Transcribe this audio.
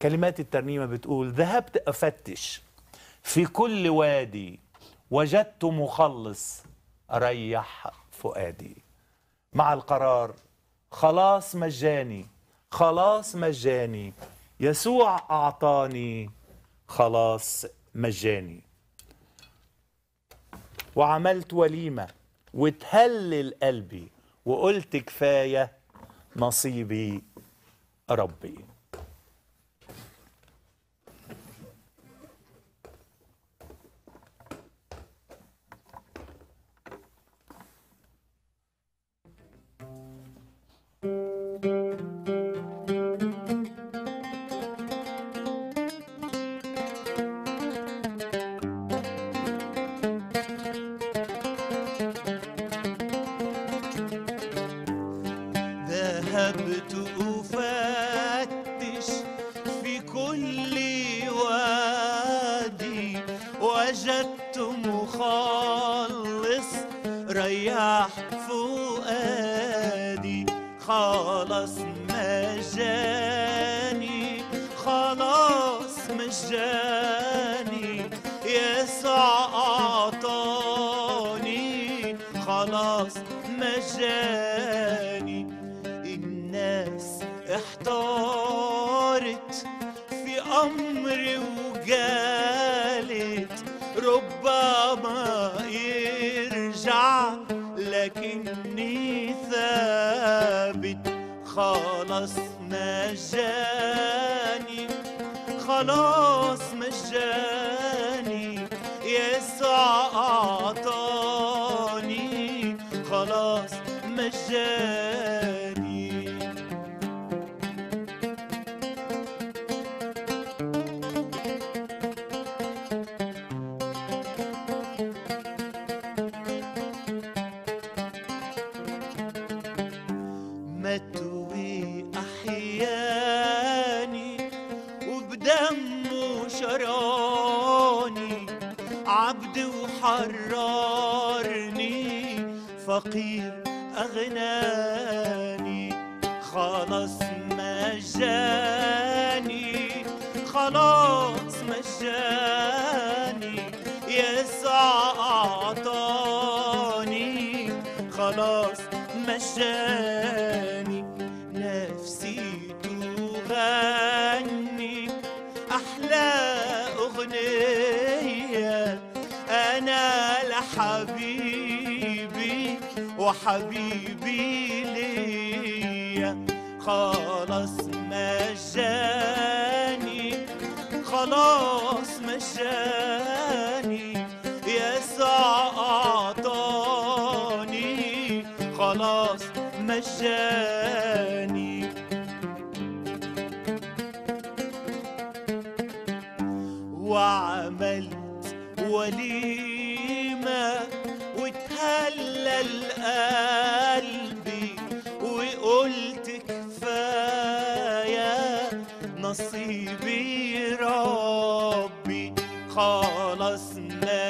كلمات الترنيمة بتقول ذهبت أفتش في كل وادي وجدت مخلص أريح فؤادي مع القرار خلاص مجاني خلاص مجاني يسوع أعطاني خلاص مجاني وعملت وليمة وتهلل قلبي وقلت كفاية نصيبي ربي ذهبت أفتش في كل وادي وجدت مخلص ريح فؤادي خلاص مجاني خلاص مجاني يسوع أعطاني خلاص مجاني الناس احتارت في أمري وقالت ربما يرجع لكني ثابت خلاص مجاني خلاص مجاني يسوع أعطاني خلاص مجاني متوي أحياني وبدمه شراني عبد وحررني فقير أغناني خلاص مجاني خلاص مجاني يسوع أعطاني خلاص مجاني نفسي تغني أحلى أغنية أنا لحبيبي وحبيبي ليا خلاص مجاني خلاص مجاني يسوع أعطاني خلاص مجاني وعملت وليمة وتهلل قلبي وقلت كفاية نصيبي ربي خلاص ما